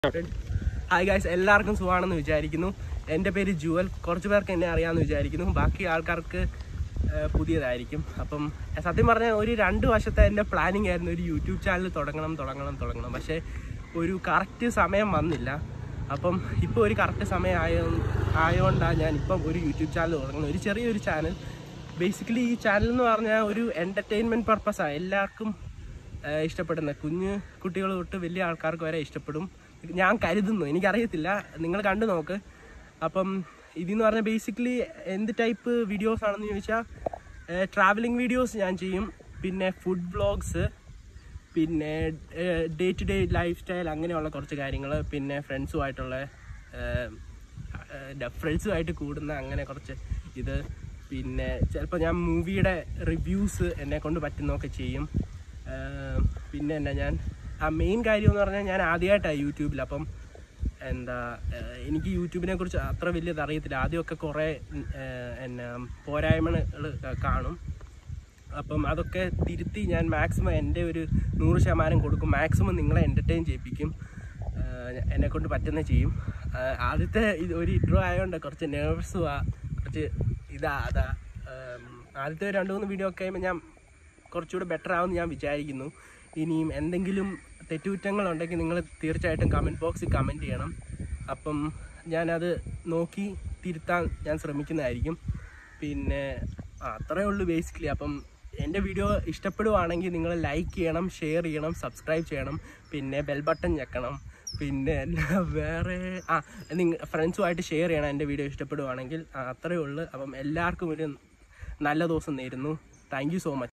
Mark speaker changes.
Speaker 1: hi guys എല്ലാവർക്കും സുഖമാണെന്ന് വിചാരിക്കുന്നു എൻ്റെ പേര് ജുവൽ കുറച്ച് പേർക്ക് എന്നെ അറിയാമെന്ന് വിചാരിക്കുന്നു ബാക്കി ആൾക്കാർക്ക് ആ, പുതിയതായിരിക്കും അപ്പം സത്യം പറഞ്ഞാൽ ഒരു രണ്ട് വർഷത്തെ എൻ്റെ പ്ലാനിങ് ആയിരുന്നു ഒരു യൂട്യൂബ് ചാനൽ തുടങ്ങണം തുടങ്ങണം തുടങ്ങണം പക്ഷേ ഒരു കറക്റ്റ് സമയം വന്നില്ല അപ്പം ഇപ്പോൾ ഒരു കറക്റ്റ് സമയം ആയ ആയതുകൊണ്ടാണ് ഞാൻ ഇപ്പം ഒരു യൂട്യൂബ് ചാനൽ തുടങ്ങുന്നത് ഒരു ചെറിയൊരു ചാനൽ ബേസിക്കലി ഈ ചാനൽ എന്ന് പറഞ്ഞാൽ ഒരു എൻ്റർടൈൻമെൻറ്റ് പർപ്പസാണ് എല്ലാവർക്കും ഏഹ് ഇഷ്ടപ്പെടുന്ന കുഞ്ഞ് കുട്ടികൾ തൊട്ട് വലിയ ആൾക്കാർക്ക് വരെ ഇഷ്ടപ്പെടും ഞാൻ കരുതുന്നു എനിക്കറിയത്തില്ല നിങ്ങൾ കണ്ടു നോക്ക് അപ്പം ഇതെന്ന് പറഞ്ഞാൽ ബേസിക്കലി എന്ത് ടൈപ്പ് വീഡിയോസ് ആണെന്ന് ചോദിച്ചാൽ ട്രാവലിംഗ് വീഡിയോസ് ഞാൻ ചെയ്യും പിന്നെ ഫുഡ് വ്ളോഗ്സ് പിന്നെ day to day lifestyle അങ്ങനെയുള്ള കുറച്ച് കാര്യങ്ങൾ പിന്നെ ഫ്രണ്ട്സുമായിട്ടുള്ള ഫ്രണ്ട്സുമായിട്ട് കൂടുന്ന അങ്ങനെ കുറച്ച് ഇത് പിന്നെ ചിലപ്പോൾ ഞാൻ മൂവിയുടെ റിവ്യൂസ് എന്നെ കൊണ്ട് പറ്റുന്നതൊക്കെ ചെയ്യും ഏഹ് പിന്നെ എന്നാ ഞാൻ ആ മെയിൻ കാര്യം എന്ന് പറഞ്ഞാൽ ഞാൻ ആദ്യമായിട്ടാണ് യൂട്യൂബിൽ അപ്പം എന്താ ഏഹ് എനിക്ക് യൂട്യൂബിനെ കുറിച്ച് അത്ര വലിയത് അറിയത്തില്ല ആദ്യമൊക്കെ കുറേ ഏഹ് എന്നാ പോരായ്മകൾ കാണും അപ്പം അതൊക്കെ തിരുത്തി ഞാൻ മാക്സിമം എൻ്റെ ഒരു നൂറ് ശതമാനം കൊടുക്കും മാക്സിമം നിങ്ങളെ എൻ്റർടൈൻ ചെയ്യിപ്പിക്കും ആഹ് എന്നെ കൊണ്ട് പറ്റുന്ന ചെയ്യും ആഹ് ആദ്യത്തെ ഇത് ഒരു ഇൻട്രോ ആയതുകൊണ്ട് കുറച്ച് നെർവ്സും ആ കുറച്ച് ഇതാ അതാ ആം, ആദ്യത്തെ ഒരു രണ്ട് മൂന്ന് വീഡിയോ ഒക്കെ കഴിയുമ്പോൾ ഞാൻ കുറച്ചുകൂടെ ബെറ്റർ ആവുമെന്ന് ഞാൻ വിചാരിക്കുന്നു ഇനിയും എന്തെങ്കിലും തെറ്റുകുറ്റങ്ങളുണ്ടെങ്കിൽ നിങ്ങൾ തീർച്ചയായിട്ടും കമൻറ്റ് ബോക്സിൽ കമൻറ്റ് ചെയ്യണം അപ്പം ഞാനത് നോക്കി തിരുത്താൻ ഞാൻ ശ്രമിക്കുന്നതായിരിക്കും പിന്നെ ആ, അത്രേ ഉള്ളൂ ബേസിക്കലി അപ്പം എൻ്റെ വീഡിയോ ഇഷ്ടപ്പെടുവാണെങ്കിൽ നിങ്ങൾ ലൈക്ക് ചെയ്യണം ഷെയർ ചെയ്യണം സബ്സ്ക്രൈബ് ചെയ്യണം പിന്നെ ബെൽ ബട്ടൺ ഞെക്കണം പിന്നെ എന്നാ വേറെ ആ നിങ്ങൾ ഫ്രണ്ട്സുമായിട്ട് ഷെയർ ചെയ്യണം എൻ്റെ വീഡിയോ ഇഷ്ടപ്പെടുവാണെങ്കിൽ ആ, അത്രേ ഉള്ളൂ അപ്പം എല്ലാവർക്കും ഒരു നല്ല ദിവസം നേരുന്നു താങ്ക് യു സോ മച്ച്